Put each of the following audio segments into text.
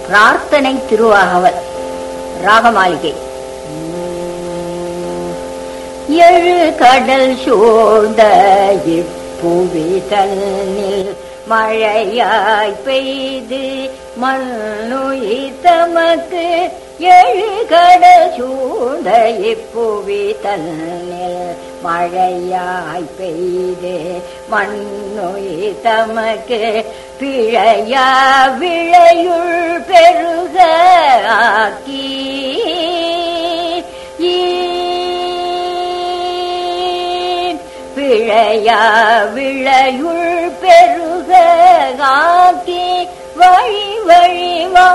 பிரார்த்தனை திருவாகவல் ராகமாளிகை எழு கடல் சூழ்ந்த இப்புவி தன்னில் மழையாய் பெய்து மண்ணுயிர் தமக்கு எழு கடல் சூழ்ந்த இப்புவி தன்னில் மழையாய் பெய்து மண்ணுயிர் தமக்கு பிழையா விளையுள் பெருக ஆக்கி பிழையா விளையுள் பெருக ஆக்கி வழி வழி வா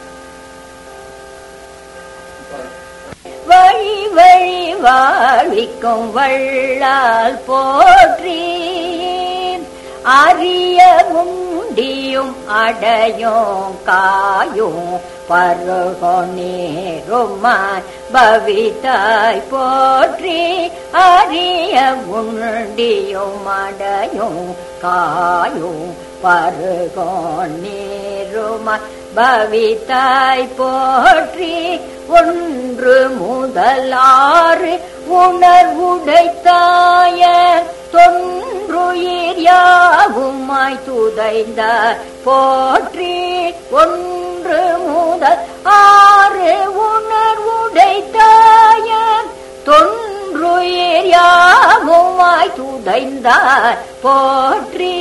வழி வழி வாழ்விக்கும் வள்ளால் போற்றி அரிய உண்டியும் அடையும் காயும் பருகோ நேருமாய் பவித்தாய் போற்றி அரிய உண்டியும் அடையும் காயும் பருகோ நேருமாய் பவித்தாய் போற்றி ஒன்று முதலாறு உணர்வுடைத்தாய தொன்றுயிர் யாவுமாய் துதைந்த போற்றி ஒன்று முதல் ஆறு உணர்வுடைத்தாய தொன்றுயிர் யாவுமாய் துதைந்த போற்றி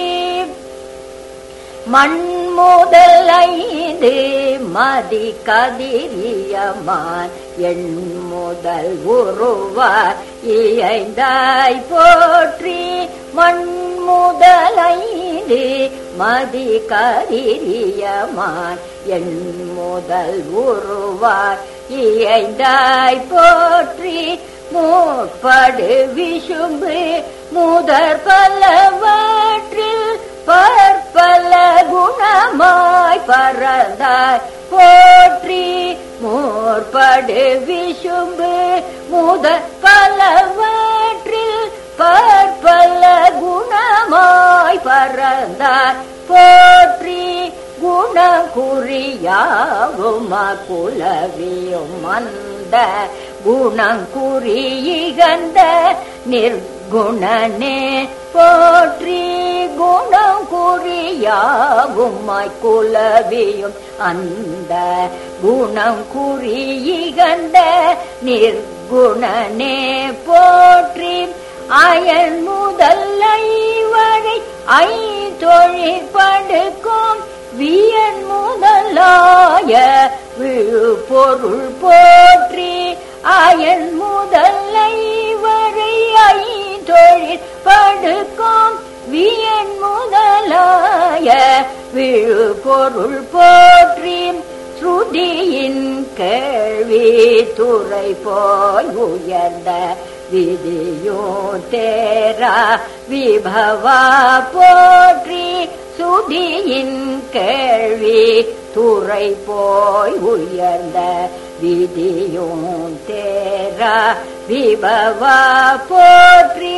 மண் முதல் ஐந்து மதி கதிரியமான் எண் முதல் உருவார் இயைந்தாய் போற்றி மண் முதல் ஐந்து மதி கதிரியமான் எண் முதல் உருவார் இயைந்தாய் போற்றி மூப்படு விசும்பு முதற் பலவற்றில் பற்பல குணமாய் பறந்தாய் போற்றி மூற்படு விசும்பு முத பலவற்றில் பற்பல குணமாய் பறந்தாய் போற்றி குணம் குறியாவும் குலவியும் அந்த குணம் குறியிகந்த நிர்குணனே போற்றி குணம் குறியாவும் குலவியும் அந்த குணம் குறியிகந்த நிர்குணனே போற்றி அயன் முதல்லை வரை ஐந்தொழில் படுக்கும் வியன் முதலாய விழு பொருள் போற்றி அயன் முதல்லை வரை ஐந்தொழில் படுக்கும் வியன் முதலாய விழு பொருள் போற்றி ஸ்ருதியின் கேள்வி துறை போய் உயர்ந்த விதியோ தேரா விபவா போற்றி சுதியின் கேள்வி துறை போய் உயர்ந்த விதியும் தேரா விபவா போற்றி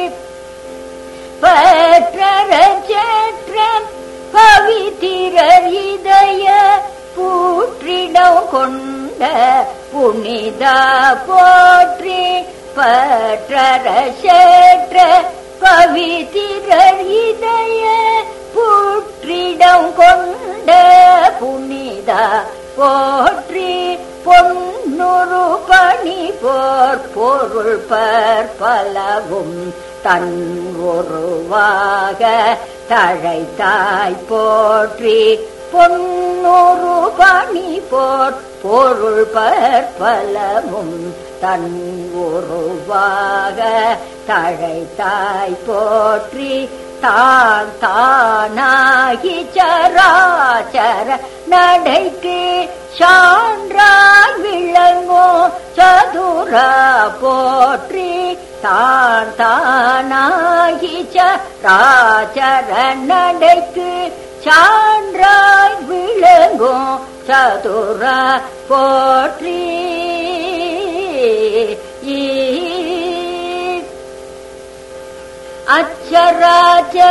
பற்றரம் பவித்திரர் இதய பூற்றிடம் கொண்ட புனிதா போற்றி பற்றர சேற்ற பவித்திரர் இதய புற்றிடம் கொண்ட புனிதா போற்றி பொன்னுரு பணி போர் பொருள் பற்பலவும் தன் ஒருவாக தழைத்தாய் போற்றி பொன்னொரு பணி போர் பொருள் பற்பலவும் தன் ஒருவாக தழைத்தாய் போற்றி தான் தானாகி சராச்சர நடைக்கு சான்றாய் விளங்கோ சதுரா போற்றி தான் தானாகி சராச்சர நடைக்கு சான்றாய் விளங்கோ சதுரா போற்றி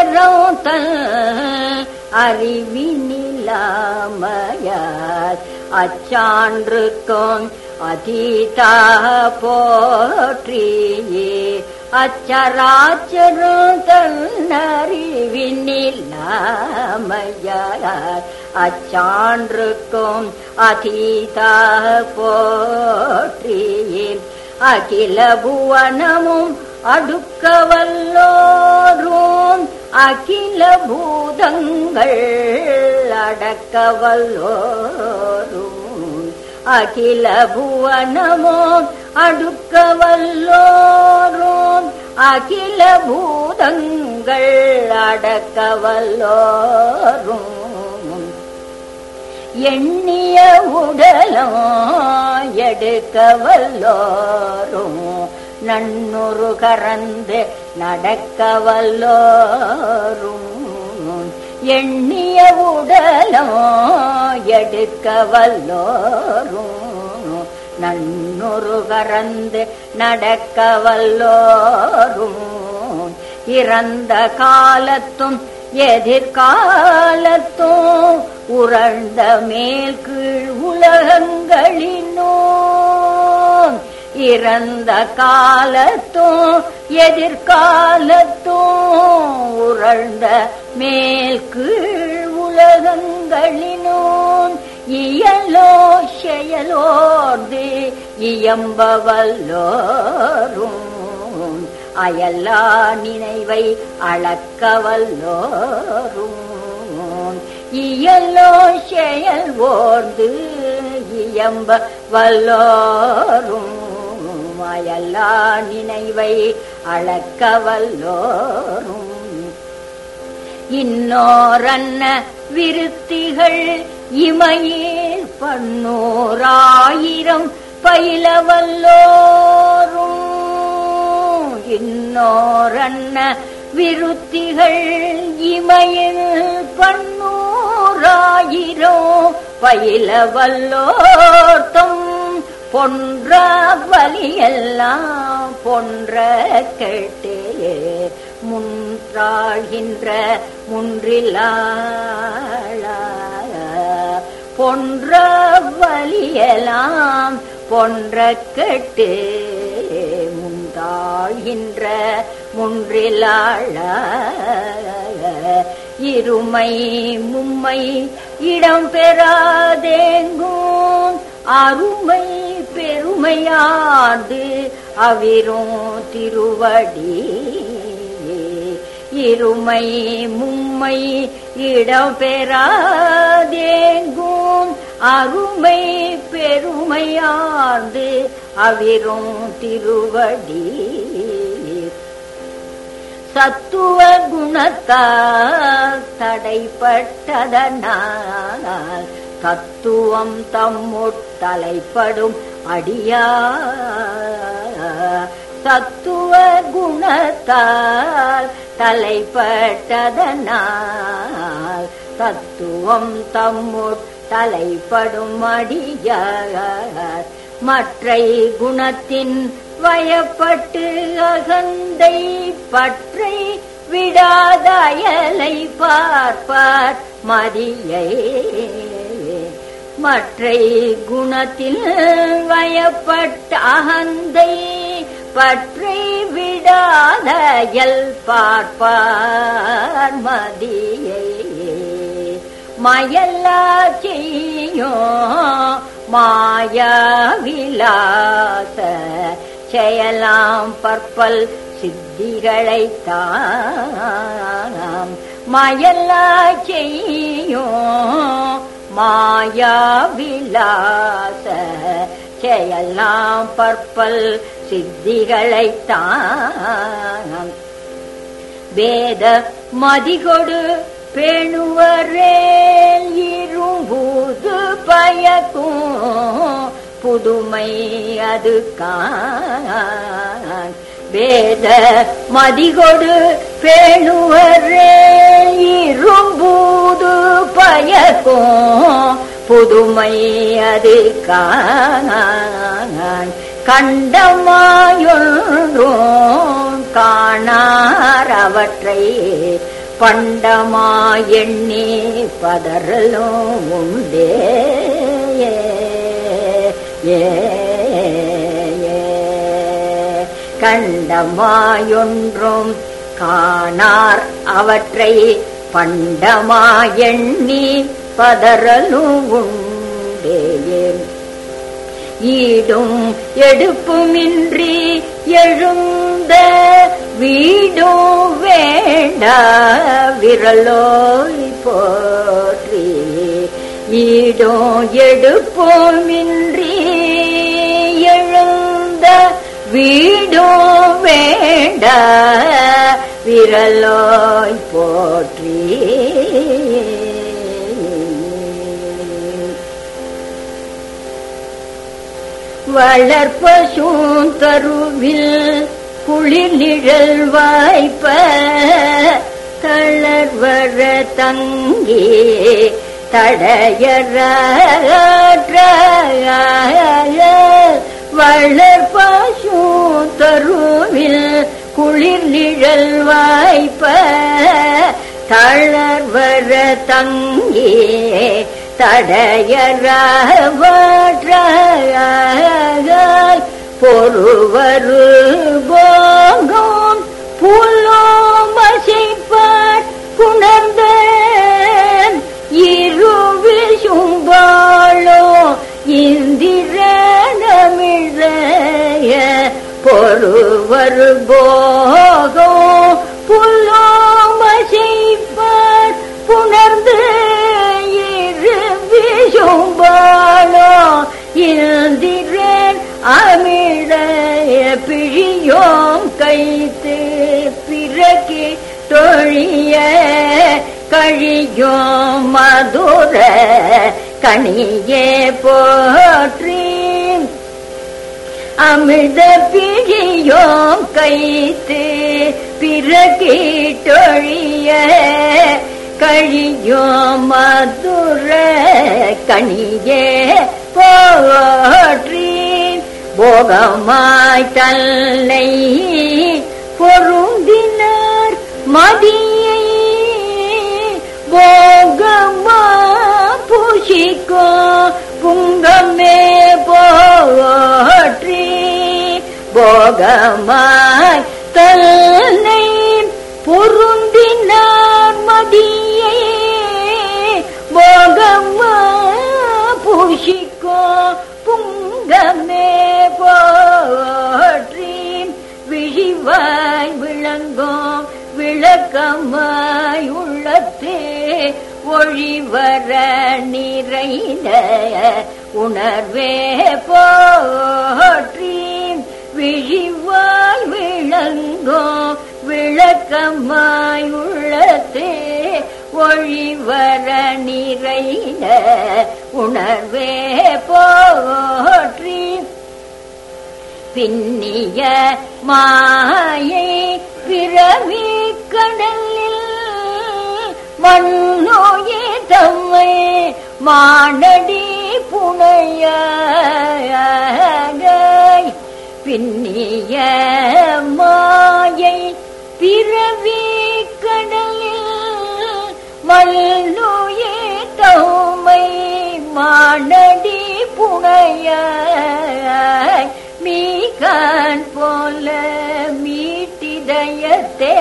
அச்சராச்சரம் தன் அறிவினிலாமையார் அச்சான்றுக்கும் அதீதா போற்றியே அச்சராச்சரும் தன்னறிவினில்லாமையார் அச்சான்றுக்கும் அதீதா போற்றியே அகில புவனமும் அடுக்க வல்லோரும் அகில பூதங்கள் அடக்க வல்லோரும் அகில புவனமும் அடுக்க வல்லோரும் அகில பூதங்கள் அடக்க வல்லோரும் எண்ணிய உடலும் எடுக்க வல்லோரும் நன்னொரு கறந்து நடக்க வல்லோரும் எண்ணிய உடலும் எடுக்க வல்லோரும் நன்னொரு கறந்து நடக்க வல்லோரும் இறந்த காலத்தும் எதிர்காலத்தும் உறழ்ந்த மேல் கீழ் உலகங்களினோ இறந்த காலத்தும் எதிர்காலத்தும் உறழ்ந்த மேல் கீழ் உலகங்களினோம் இயலோ செயலோர்ந்து இயம்ப வல்லோரும் அயல்லா நினைவை அளக்க வல்லோரும் இயலோ செயல் ஓர்ந்து இயம்ப வல்லோரும் அயல்லா நினைவை அளக்க வல்லோரும் இன்னோரன்ன விருத்திகள் இமையில் பன்னூறாயிரம் பயில வல்லோரும் இன்னோரன்ன விருத்திகள் இமையில் பன்னூறாயிரம் பயில வல்லோர்த்தம் பொன்ற வலியெல்லாம் பொன்ற கேட்டே முன்றாழ்கின்ற முன்றிலாள பொன்ற வலியெல்லாம் பொன்ற கெட்டு முந்தாழ்கின்ற முன்றிலாள இருமை மும்மை இடம் பெறாதேங்கும் அருமை பெருமையாது அவிரும் திருவடி இருமை மும்மை இடம் பெறாதேங்கும் அருமை பெருமையாது அவிரும் திருவடி சத்துவ குணத்தால் தடைப்பட்டதனால் தத்துவம் தம்முட்டலைப்படும் அடியா சத்துவ குணத்தால் தலைப்பட்டதனால் தத்துவம் தம்முட் தலைப்படும் அடியார் மற்றை குணத்தின் வயப்பட்டு அகந்தை பற்றை விடாத அயலை பார்ப்பார் மதியை மற்றை குணத்தில் வயப்பட்ட அகந்தை பற்றை விடாதயல் பார்ப்பார் மதியை மயல்லா செய்யோ மாயா விலாச செயலாம் பற்பல் சித்திகளைத்தான் மயல்லா செய்யோ மாயா விலாச செயலாம் பற்பல் சித்திகளைத்தான் வேத மதிகொடு பேணுவரேல் இரும்பூது பயக்கும் புதுமை அது கான் வேத மதிகொடு பேணுவரேல் இரும்பூது பயக்கும் புதுமை அது கான் கண்டமாயொன்றும் காணார் அவற்றை பண்டமா எண்ணி பதறலும் உண்டே ஏ ஏ ஏ. கண்டமாயொன்றும் காணார் அவற்றை பண்டமாயெண்ணி பதறலும் உண்டேன் ஈடும் எடுப்புமின்றி எழுந்த வீடும் வேண்ட விரலோய் போற்றி ஈடும் எடுப்புமின்றி எழுந்த வீடும் வேண்ட விரலோய் போற்றி வளர்ப்பசும் தருவில் குளிர் நிழல் வாய்ப்ப தளர்வர தங்கி தடையற வளர்ப்பசும் தருவில் குளிர் நிழல் வாய்ப்ப தளர்வர தங்கி தடையறால் பொறுவரு போகும் புலோமசைப்பார் புணர்ந்த இருவிசும்பாளோ இந்திரனமிழய பொறுவரு போகும் புலோமசைப்பார் புணர்ந்து இருவிசும்பாளோ இந்திரன் அமிழய பிழியோம் கைத்து பிறகி தொழிய கழியோம் மதுர கனியே போற்றி அமிர்த பிழியோம் கைத்து பிறகிட்டொழிய கழியோம் மதுர கனியே போற்றி போகமாய் தன்னை பொருந்தினார் மதியை போகமா பூஷிக்கோ புங்கமே போற்றி போகமாய் தன்னை பொருந்தினார் மதியை போகமா பூஷிக்கோ புங்கமே போற்றி விழிவாய் விளங்கும் விளக்கமாய் உள்ளத்தே ஒழிவர நிறைந்த உணர்வே போற்றி விழிவாய் விளங்கும் விளக்கமாய் உள்ளத்தே ஒழிவர நிறைந்த உணர்வே போற்றி பின்னிய மாயை பிறவி கடலில் மண்ணோயே தம்மை மானடி புனைய பின்னிய மாயை பிறவி கடலில் மல்லுயே தம்மை மானடி புனைய மீகான் போல மீட்டிதயத்தே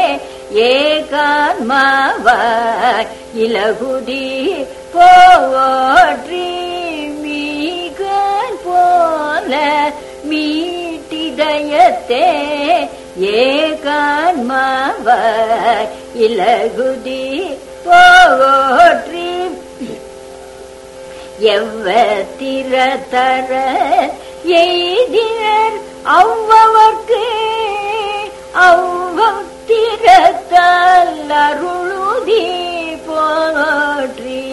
ஏகான் மாவாய் இலகுதி போற்றி மீகான் போல மீட்டிதயத்தே ஏகான் மாவாய் இலகுதி போற்றி எவ்வத்திரதர எய்தினர் அவ்வவர்க்கு அவ்வத்திரத்தால் அருளுதி போற்றி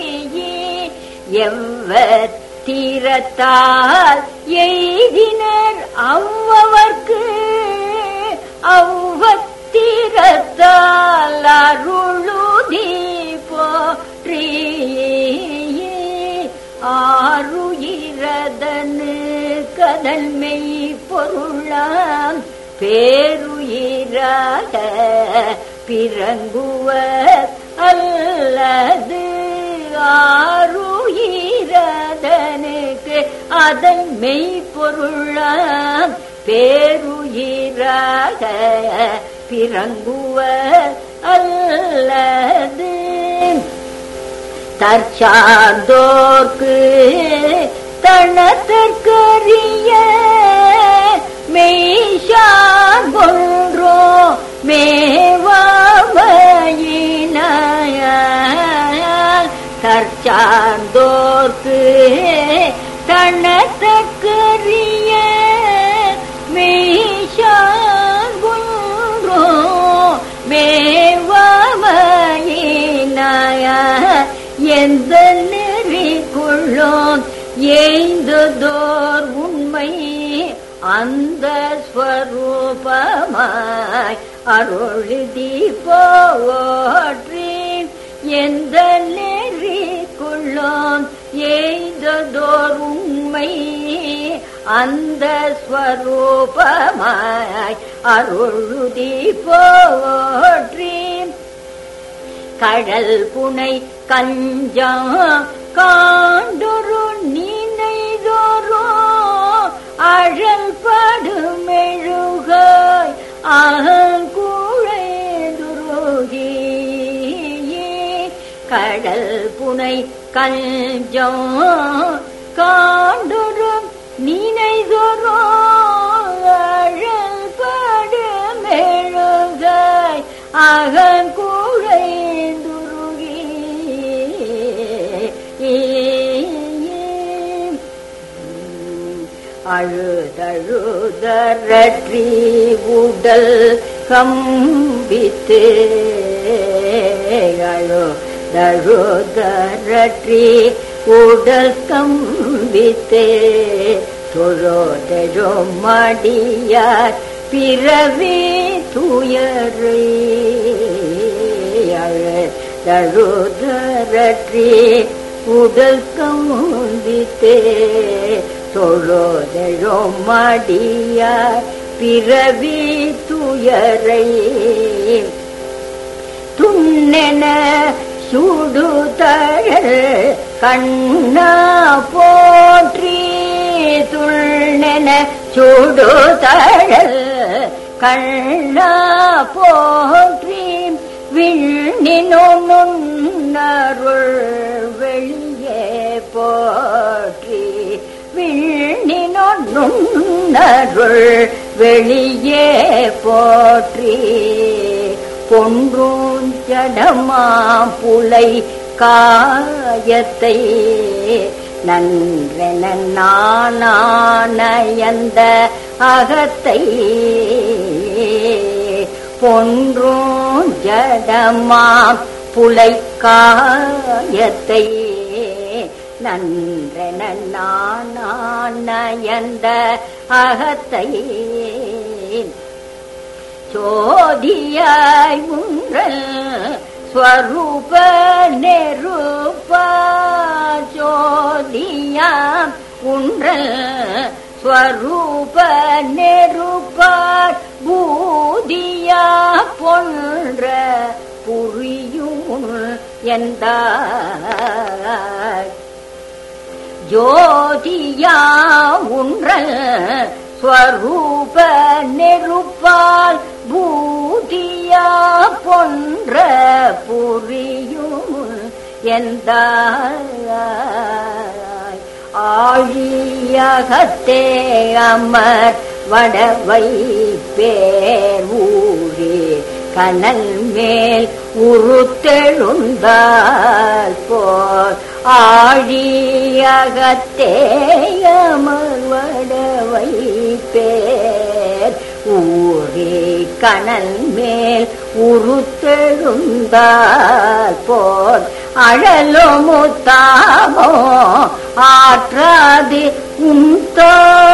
எவ்வத்திரத்தால் எய்தினர் அவ்வவர்க்கு அவ்வத்திரத்தால் அருளுதி போற்றி ஆறுயிரதனு கதன்மை பொருளாம் பேருயிராக பிறங்குவர் அல்லது ஆறுயிரதனு அதன் மெய்ப்பொருளாம் பேருயிராக பிறங்குவ அல்லது தற்சார்ந்தோர்க்கு தனத்திற்கரிய மெய்ஷார்பொன்றோ மேவாமையினாயால் தற்சார்ந்தோர்க்கு தனத்திற்கரிய மெய்ஷார்பொன்றோ மேவாமையினாயால் எந்த நெறி கொள்ளோம் ஏய்ந்ததோர் உண்மை அந்த ஸ்வரூபமாய் அருளுதி போற்றி எந்த நெறி கொள்ளோம் ஏய்ந்ததோர் உண்மை அந்த ஸ்வரூபமாய் அருளுதி போற்றி கடல் புனை கஞ்சம் காண்டொரு நினைதோரோ அழல் படுமெழுகாய் அகங்குழைந்துருகி கடல் புனை கஞ்சம் காண்டொரு நினைதோரோ அழல் படுமெழுகாய் அகங்குழைந்துருகி அழுதழுதரற்றி உடல் கம்பித்து அழுதழுதரற்றி உடல் கம்பித்து தொழோதழும் மடியார் பிறவி துயரை அழுதழுதரற்றி உடல் கம்பித்தே தொழோதழோம் மடியார் பிறவி துயரை துண்ணென சுடுதழல் கண்ணா போற்றி துண்ணென சுடுதழல் கண்ணா போற்றி விண்ணினொன்னருள் வெளியே போற்றி விண்ணினொன்னருள் வெளியே போற்றி பொன்றும் ஜடமாம் புலை காயத்தை நன்றென நானயந்த அகத்தை பொன்றும் ஜடமாம் புலை காயத்தை நன்றென நானயந்த அகத்தை சோதியாய் உன்றல் ஸ்வரூப நெருப்பா ஜோதியாம் உன்றல் ஸ்வரூப நெருப்பார் பூதியா பொன்ற புரியும் எந்த ஜோதியா உன்றல் ஸ்வரூப நெருப்பால் பூதியா பொன்ற புரியும் எந்த ஆழியகத்தே அமர் வடவை பேர் ஊரே கனல் மேல் உருத்தெழுந்தால் போல் ஆழியகத்தே அமர் வடவை பேர் ஊரே கனல் மேல் உருத்தெழுந்தால் போல் அழலோ முத்தாமோ ஆற்றாது உந்தோ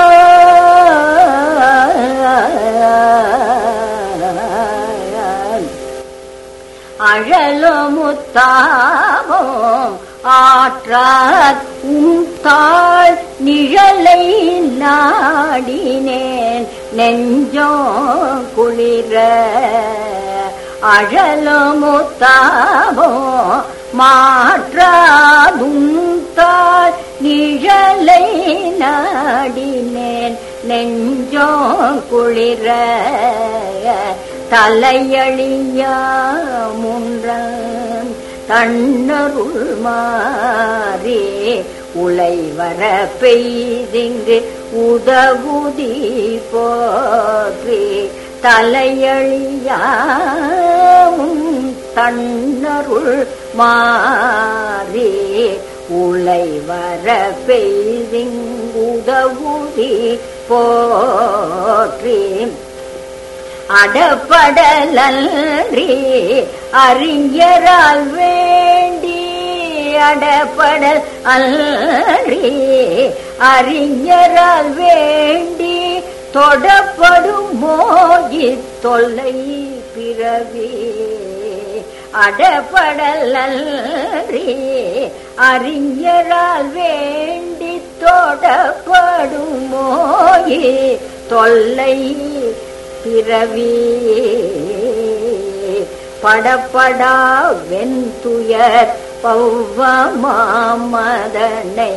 அழலோ முத்தாமோ ஆற்றாத் உந்தாள் நிழலை நாடினேன் நெஞ்சோ குளிர அழலோ முத்தாமோ மாற்றாதுந்தாள் நிழலை நாடினேன் நெஞ்சோ குளிர தலையழியா முன்றம் தன்னருள் மாறே உளைவர பெய்திங்கு உதவுதி போற்றி தலையழியாவும் தன்னருள் மாறே உளைவர பெய்திங்குதவுதி போற்றி அடப்படலன்றி அறிஞரால் வேண்டி அடப்படல் அன்றி அறிஞரால் வேண்டி தொடப்படும் மோகி தொல்லை பிறவி அடப்படல் அன்றி அறிஞரால் வேண்டி தொடப்படும் மோகி தொல்லை பிறவி படப்படா வெந்துயர் பௌவமாமதனை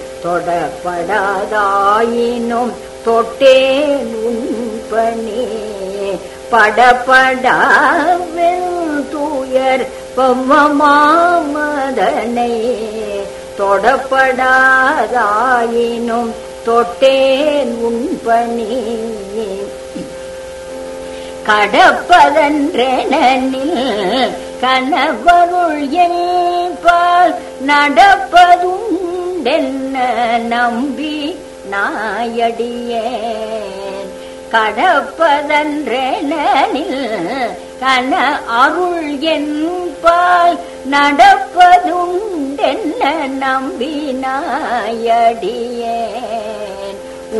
தொடப்படாதாயினும் தொட்டேன் உன்பனே படப்படா வெந்துயர் பௌவமாமதனை தொடப்படாதாயினும் தொட்டேன் உன்பனே கடப்பதன்றெனில் கணவருள் என்பால் நடப்பதுண்டென்ன நம்பி நாயடியேன் கடப்பதன்றெனில் கண அருள் என்பால் நடப்பதுண்டென்ன நம்பி நாயடியேன்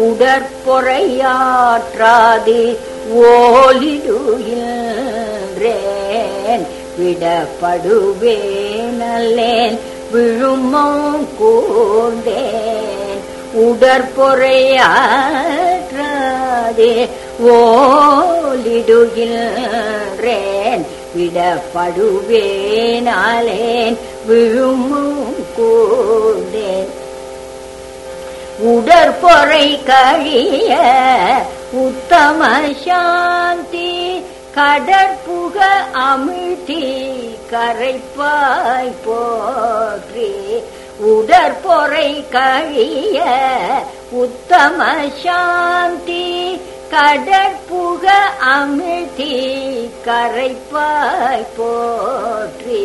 உடற்பொறையாற்றாது ஓலிடுகின்றேன் விடப்படுவேன் அல்லேன் விழுமம் கூர்ந்தேன் உடற்பொறையாற்றாதே ஓலிடுகின்றேன் விடப்படுவேனாலேன் விழுமும் கூர்ந்தேன் உடற்பொறை கழிய உத்தம சாந்தி கடற்புக அமிழ்த்தி கரைப்பாய் போற்றி உடற்பொறை கழிய உத்தம சாந்தி கடற்புக அமிழ்த்தி கரைப்பாய் போற்றி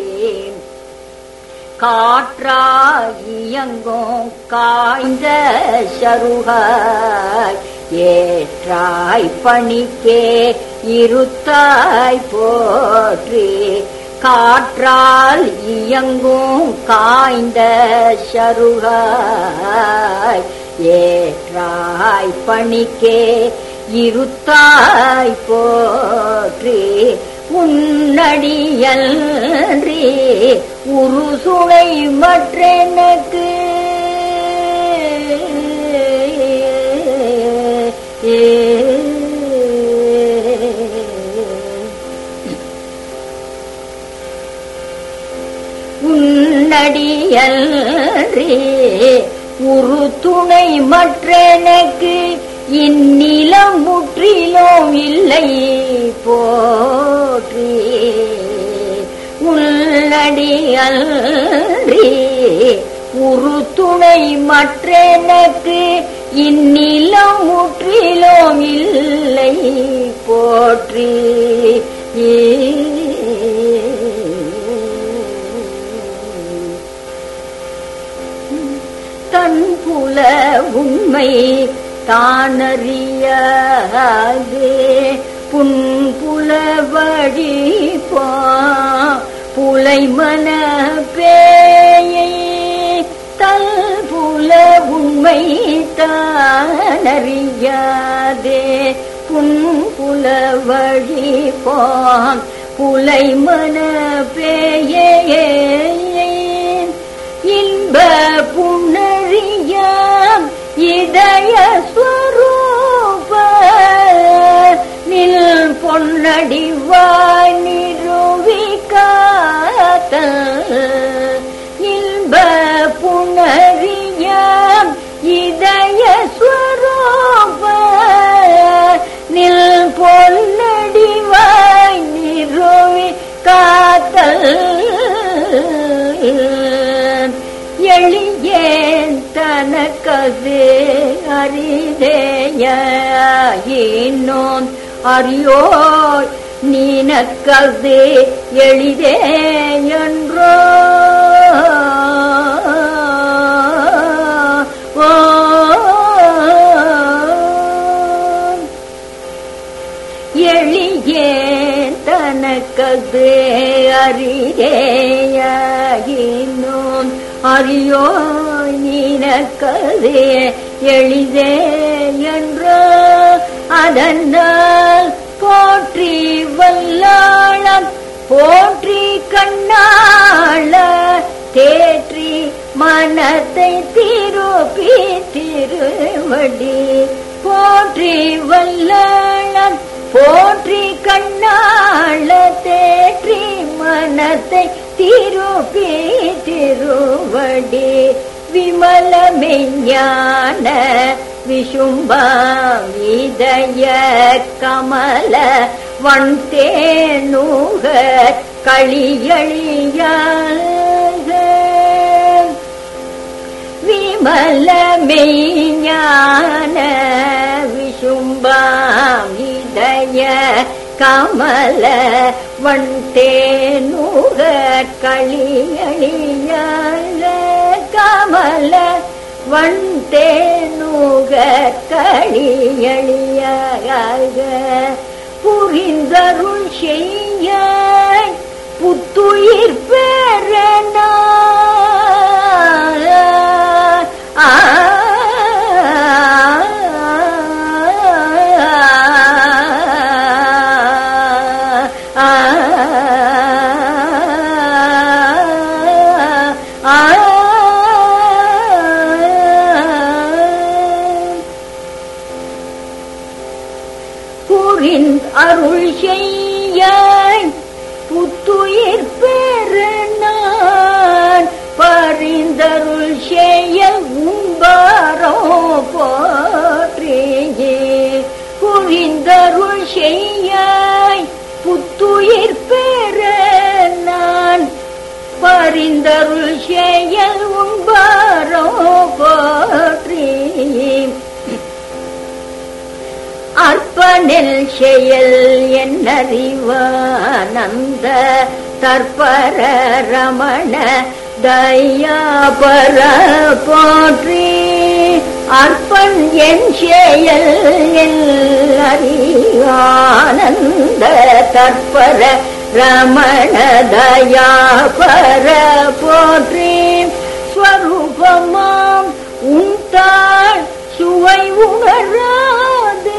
காற்றாயியங்கும் காய்ந்த சருகாய் ஏற்றாய் பணிக்கே இருத்தாய் போற்றி காற்றால் இயங்கும் காய்ந்த சருகாய் ஏற்றாய் பணிக்கே இருத்தாய் போற்றி உன்னடியன்றி உரு சுனை மற்றெனக்கு உன்னடியன்றி உரு துணை மற்றெனக்கு இந்நிலம் முற்றிலும் இல்லை போற்றி உள்ளடி அன்றி உரு துணை மற்றெனக்கு இந்நிலம் முற்றிலும் இல்லை போற்றி தன் புல உண்மை தானறியாதே புன்புல வழி பா புலை மன பேயை தல் புல உண்மை தானறியாதே புன்புல வழி பாம் புலை மன பேயே இன்ப புணரியாம் இதய ஸ்வரூப நில் பொன்னடிவாய் நிறுவிக்காத்த காத்தல் இன்ப புணரிய இதய ஸ்வரூப நில் பொன்னடிவாய் நிறுவி காத்தல் எளியேன் தனக்கது அரிதேய இன்னும் அறியோய் நீனக்கது எளிதே என்றோ ஓ எளியே தனக்கது அறியேய இன்னும் அறியோ நீனக்கது எளிதே என்று அதனால் போற்றி வல்லாளம் போற்றி கண்ணாள தேற்றி மனத்தை திருப்பி திருவடி போற்றி வல்லாளம் போற்றி கண்ணாள தேற்றி மனத்தை திருப்பி திருவடி விமல மெஞ்ஞான விஷும்பம் இதய கமல வன் தேனுக களியழிய விமல மெய்ஞான விஷும்பம் இதய கமல வன் தேனுக களியழிய கமல வன் தேனுக களியழியாக புரிந்தருள் செய்ய புத்துயிர் பெறன புரிந் அருள் செய்ய புத்துயிர் பெற நான் பரிந்தருள் செய்ய உம்பாரோ போற்றியே புரிந்தருள் செய்ய புத்துயிர் பெற நான் பரிந்தருள் செய்ய உம்பாரோ போற்றியே அற்பனில் செயல் என்னறிவானந்த தற்பர ரமண தயாபர போற்றி அற்பன் என் செயல் அறிவானந்த தற்பர ரமண தயாபர போற்றி ஸ்வரூபமாம் உண்டாள் சுவை உணராது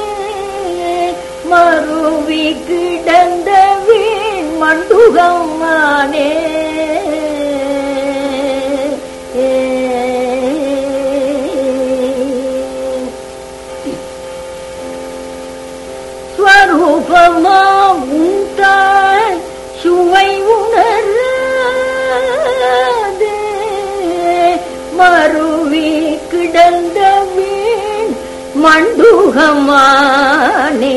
மறுவி கிடந்த வீண் மண்டுகம்மானே ஸ்வரூபமாம் உண்டாள் சுவை உணராது மறுவி கிடந்த வீண் மண்டுகமானே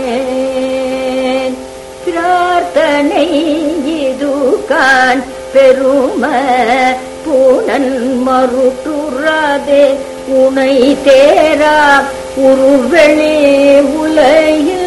பிரார்த்தனை இதுகான் பெரும பூனன் மறுட்டுறாதே உனை தேரா உருவெளி உலகில்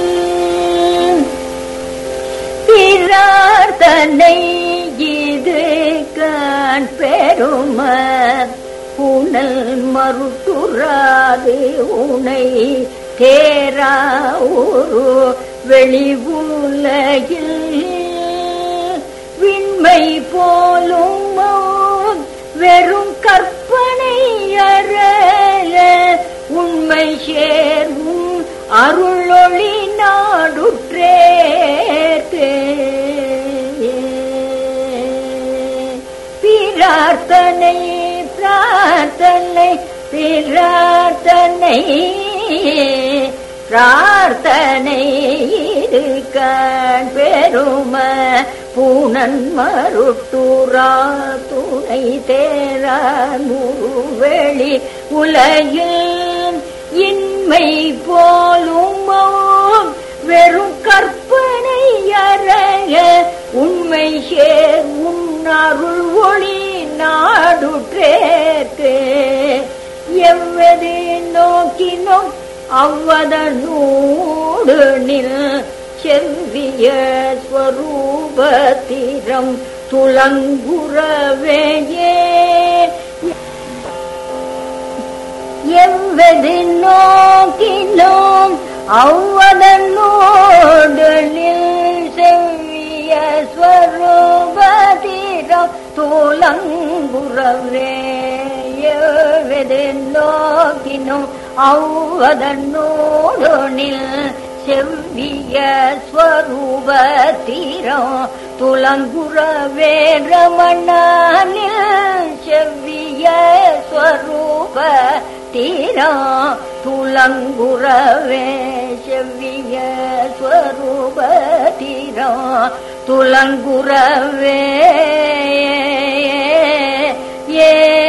பிரார்த்தனை இது கான் பெரும புனல் மறுட்டுறாது உனை தேரா ஒரு வெளி உலகில் விண்மை போலும் வெறும் கற்பனை அறல உண்மை சேர்வும் அருளொளி நாடுற்றேத்தே பிரார்த்தனை பிரார்த்தனை பிரார்த்தனை பிரார்த்தனை இருக்கண் பெரும பூனன் மருட்டூரா துணை தேரா முருவெளி உலகில் இன்மை போலும் வெறும் கற்பனை அறைய உண்மை சேர் உன்னருள் ஒளி நாடுற்றேற்கு எவ்வது நோக்கினோம் அவ்வதனூடு நில் செவ்விய ஸ்வரூபத்திரம் துளங்குறவேயே எவ்வது நோக்கினோம் அவ்வதனோடு நில் செவ்விய ஸ்வரூபத்திரம் துளங்குறவே எவ்வது நோக்கினோம் அவ்வதனோடு நில் செவ்விய ஸ்வரூபத்திரம் துளங்குற வேரமணில் செவ்விய ஸ்வரூப தீரம் துளங்குறவே செவ்விய ஸ்வரூப தீரம் துளங்குறவே ஏ